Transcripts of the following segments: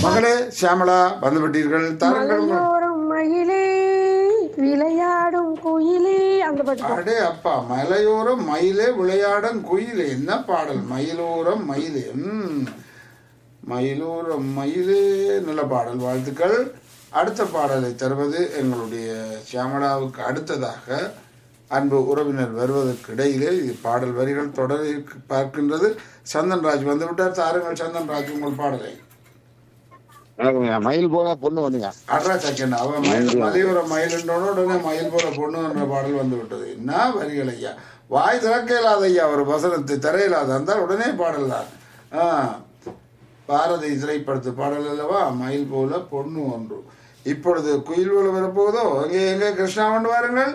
மகளே சியாமளா வந்துவிட்டீர்கள் தாருங்கள் உங்கள் மலையோரம் மயிலே விளையாடும் குயிலே அந்த பாட்டு பா. அடே அப்பா மலையோரம் மயிலே விளையாடும் குயிலே என்ன பாடல் மயிலோரம் மயிலே ம் மயிலோரம் மயிலே நல்ல பாடல் வாழ்த்துக்கள் அடுத்த பாடலை தருவது எங்களுடைய சியாமளாவுக்கு அடுத்ததாக அன்பு உறவினர் வருவதற்கு இடையிலே இது பாடல் வரிகள் தொடர பார்க்கின்றது சந்தன்ராஜ் வந்துவிட்டார் தாருங்கள் சந்தன்ராஜ் உங்கள் பாடலை வணக்கம்யா. மயில் போல பொண்ணு வந்துங்க அட்ரா செகண்ட் அவன் மயில் மலையோர மயிலுன்றோட உடனே மயில் போல பொண்ணு என்ற பாடல் வந்து விட்டது என்ன வரிகள் ஐயா வாய் திறக்க இயலாத ஐயா ஒரு வசனத்தை தர இயலாத இருந்தால் உடனே பாடல் தான் ஆ பாரதி திரைப்படத்து பாடல் அல்லவா மயில் போல பொண்ணு ஒன்று இப்பொழுது குயில் போல வரப்போகுதோ எங்கே எங்கே கிருஷ்ணா கொண்டு வாருங்கள்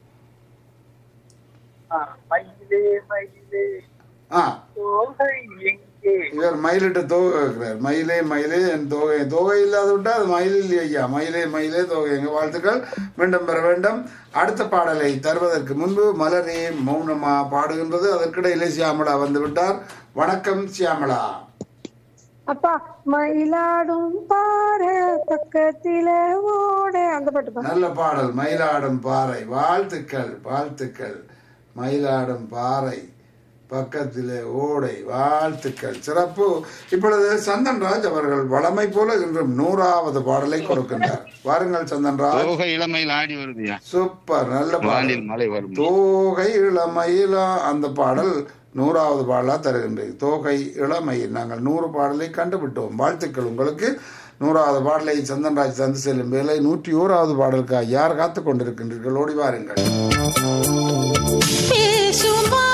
மயிலே மயிலே ஆ தோகை எங்கே இவர் மயிலிட்ட தோகை கேட்கிறார் மயிலே மயிலே என் தோகை தோகை இல்லாத விட்டா அது மயில் இல்லை ஐயா மயிலே மயிலே தோகை எங்க வாழ்த்துக்கள் மீண்டும் பெற வேண்டும் அடுத்த பாடலை தருவதற்கு முன்பு மலரே மௌனமா பாடுகின்றது அதற்கிடையிலே சியாமளா வந்து விட்டார் வணக்கம் சியாமளா அப்பா மயிலாடும் பாறை பக்கத்தில ஓட அந்த பாட்டு பா. நல்ல பாடல் மயிலாடும் பாறை வாழ்த்துக்கள் வாழ்த்துக்கள் மயிலாடும் பாறை பக்கத்திலே ஓடை வாழ்த்துக்கள் சிறப்பு இப்பொழுது சந்தன்ராஜ் அவர்கள் வளமை போல இன்றும் நூறாவது பாடலை கொடுக்கின்றார் வாருங்கள் சந்தன்ராஜ் தோகை இளமையில் ஆடி வருதுயா சூப்பர் நல்ல பாடல் வானில் மழை வரும் தோகை இளமையிலா அந்த பாடல் நூறாவது பாடலா தருகின்றது தோகை இளமையில் நாங்கள் நூறு பாடலை கண்டுபிட்டோம் வாழ்த்துக்கள் உங்களுக்கு நூறாவது பாடலை சந்தன்ராஜ் தந்து செல்லும் வேலை நூற்றி ஓராவது பாடலுக்காக யார் காத்து கொண்டிருக்கின்றீர்கள் ஓடி வாருங்கள் பேசுமா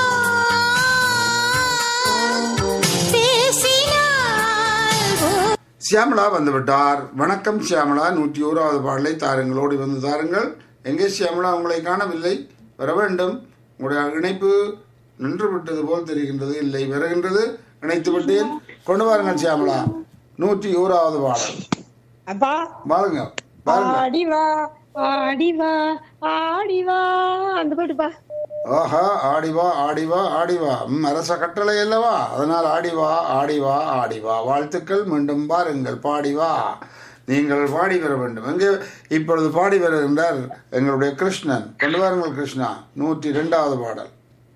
பேசினால் சியாமளா வந்து விட்டார் வணக்கம் சியாமளா நூற்றி ஓராவது பாடலை தாருங்கள் ஓடி வந்து தாருங்கள் எங்கே சியாமளா உங்களை காணவில்லை வர வேண்டும் உங்களுடைய இணைப்பு நின்று விட்டது போல் தெரிகின்றது இல்லை வருகின்றது இணைத்து விட்டேன் கொண்டு வாருங்கள் சியாமளா நூற்றி ஓராவது பாடல் அப்பா பாருங்க பாருங்க ஆடி வா ஆடி வா ஆடி வா அந்த பாட்டு பா ஆஹா ஆடிவா ஆடிவா ஆடிவா ம், அரச கட்டளை அல்லவா அதனால் ஆடிவா ஆடிவா ஆடிவா வாழ்த்துக்கள் மீண்டும் பாருங்கள் பாடிவா நீங்கள் பாடி வர வேண்டும் எங்கே இப்பொழுது பாடி வருகின்றார் எங்களுடைய கிருஷ்ணன் கொண்டு வாருங்கள் கிருஷ்ணா நூற்றி இரண்டாவது பாடல்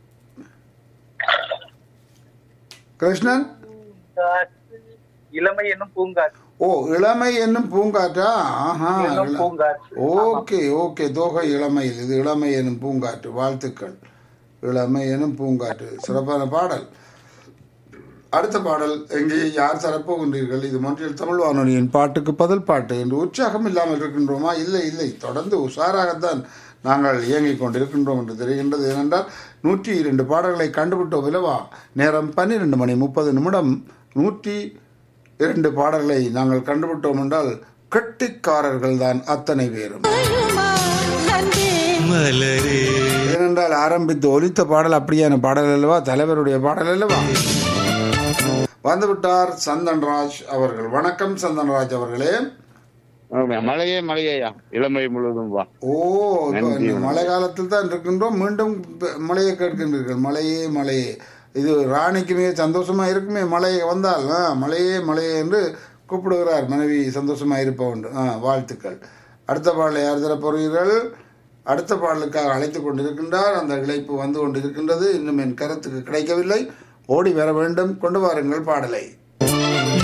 கிருஷ்ணன் பூங்காற்று இளமை என்னும் பூங்காற்று ஓ இளமை என்னும் பூங்காற்றா ஆஹா என்னும் இள- பூங்காற்று ஓகே ஓகே தோகை இளமையில் இது இளமை எனும் பூங்காற்று வாழ்த்துக்கள் இளமை எனும் பூங்காற்று சிறப்பான பாடல் அடுத்த பாடல் எங்கே யார் தரப்போகின்றீர்கள் இது மொன்றியல் தமிழ் வானொலியின் பாட்டுக்கு பதில் பாட்டு என்று உற்சாகம் இல்லாமல் இருக்கின்றோமா இல்லை இல்லை தொடர்ந்து உஷாராகத்தான் நாங்கள் இயங்கிக் கொண்டிருக்கின்றோம் என்று தெரிகின்றது ஏனென்றால் நூற்றி இரண்டு பாடல்களை கண்டுபிட்டோம் இல்லவா நேரம் பன்னிரெண்டு மணி முப்பது நிமிடம் நூற்றி இரண்டு பாடல்களை நாங்கள் கண்டுபிட்டோம் என்றால் கெட்டிக்காரர்கள் தான் அத்தனை பேரும் வருமா அன்பே ஏனென்றால் ஆரம்பித்து ஒலித்த பாடல் அப்படியான பாடல் அல்லவா தலைவருடைய பாடல் அல்லவா வந்துவிட்டார் சந்தன்ராஜ் அவர்கள் வணக்கம் சந்தன்ராஜ் அவர்களே வணக்கம்யா. மழையே மழையா இளமை முழுவதும் வா ஓ இப்போ இந்த மழை காலத்தில் தான் இருக்கின்றோம் மீண்டும் ப- மழையை கேட்கின்றீர்கள் மழையே மழையே இது ராணிக்கு மிக சந்தோஷமா இருக்குமே மழை வந்தால் ஆ, மழையே மழையே என்று கூப்பிடுகிறார் மனைவி சந்தோஷமா இருப்ப உண்டு ஆ வாழ்த்துக்கள் அடுத்த பாடலை யார் தர போகிறீர்கள் அடுத்த பாடலுக்காக அழைத்து கொண்டிருக்கின்றார் அந்த இழைப்பு வந்து கொண்டிருக்கின்றது இன்னும் என் கருத்துக்கு கிடைக்கவில்லை ஓடி வர வேண்டும் கொண்டு வாருங்கள் பாடலை